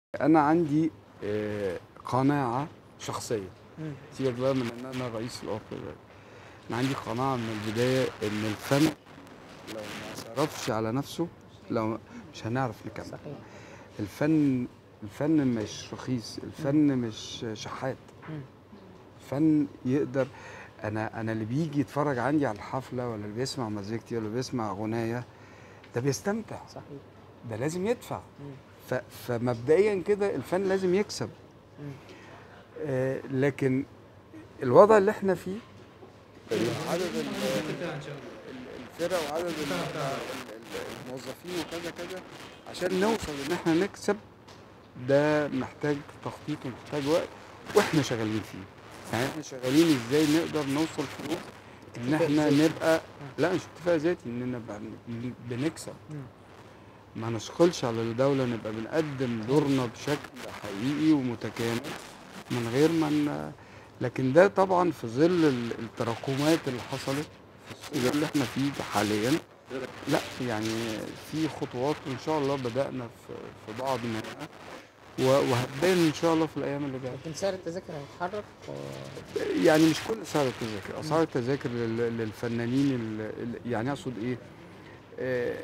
انا عندي آه، قناعه شخصيه مم. سيبك بقى من ان انا رئيس الاوبرا انا عندي قناعه من البدايه ان الفن لو ما صرفش على نفسه لو مش هنعرف نكمل صحيح الفن الفن مش رخيص الفن مش شحات مم. الفن يقدر انا انا اللي بيجي يتفرج عندي على الحفله ولا اللي بيسمع مزيكتي ولا بيسمع اغنيه ده بيستمتع صحيح ده لازم يدفع مم. ف... فمبدئيا كده الفن لازم يكسب مم. آه لكن الوضع اللي احنا فيه عدد ال- ال- الفرق وعدد ال- ال- ال- الموظفين وكذا كذا عشان نوصل ان احنا نكسب ده محتاج تخطيط ومحتاج وقت واحنا شغالين فيه يعني احنا شغالين ازاي نقدر نوصل في الوقت ان اتفاق احنا ذاتي. نبقى لا مش اتفاق ذاتي ان نبقى ن- بنكسب مم. ما نشغلش على الدولة نبقى بنقدم دورنا بشكل حقيقي ومتكامل من غير ما ن... لكن ده طبعا في ظل ال- التراكمات اللي حصلت في السوق اللي احنا فيه حاليا لا يعني في خطوات وان شاء الله بدأنا في في بعض منها و- وهتبان ان شاء الله في الايام اللي جايه لكن سعر التذاكر هيتحرك و... يعني مش كل اسعار التذاكر اسعار التذاكر لل- للفنانين ال- ال- يعني اقصد ايه آه،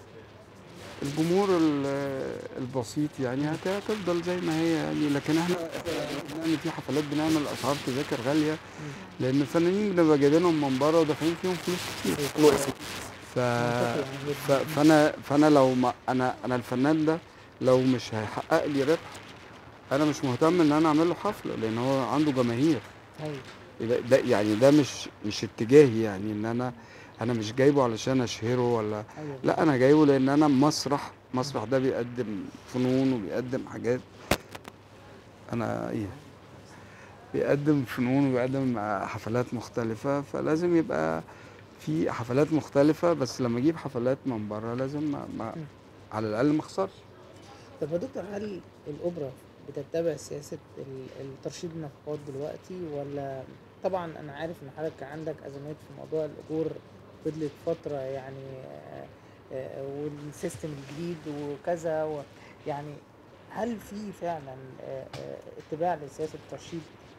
الجمهور ال- البسيط يعني هت- هتفضل زي ما هي يعني لكن احنا إحنا بنعمل في حفلات بنعمل اسعار تذاكر غاليه لان الفنانين بنبقى جايبينهم من بره ودافعين فيهم فلوس كتير ف... منطقي ف... فانا فانا لو ما انا انا الفنان ده لو مش هيحقق لي ربح انا مش مهتم ان انا اعمل له حفله لان هو عنده جماهير ايوه ده, ده يعني ده مش مش اتجاهي يعني ان انا انا مش جايبه علشان اشهره ولا ايوه لا انا جايبه لان انا مسرح مسرح ده بيقدم فنون وبيقدم حاجات انا ايه بيقدم فنون وبيقدم حفلات مختلفة فلازم يبقى في حفلات مختلفة بس لما اجيب حفلات من بره لازم ما ما على الاقل ما اخسرش طب يا دكتور هل الاوبرا بتتبع سياسه ال- الترشيد النفقات دلوقتي ولا طبعا انا عارف ان حضرتك كان عندك ازمات في موضوع الاجور فضلت فتره يعني آه، آه، والسيستم الجديد وكذا و يعني هل في فعلا آه، آه، اتباع لسياسه الترشيد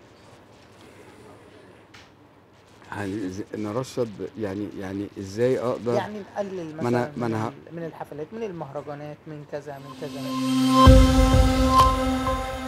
يعني إز- نرشد يعني يعني ازاي اقدر يعني نقلل ما أنا- مثلا ما أنا ه- من, من الحفلات من المهرجانات من كذا من كذا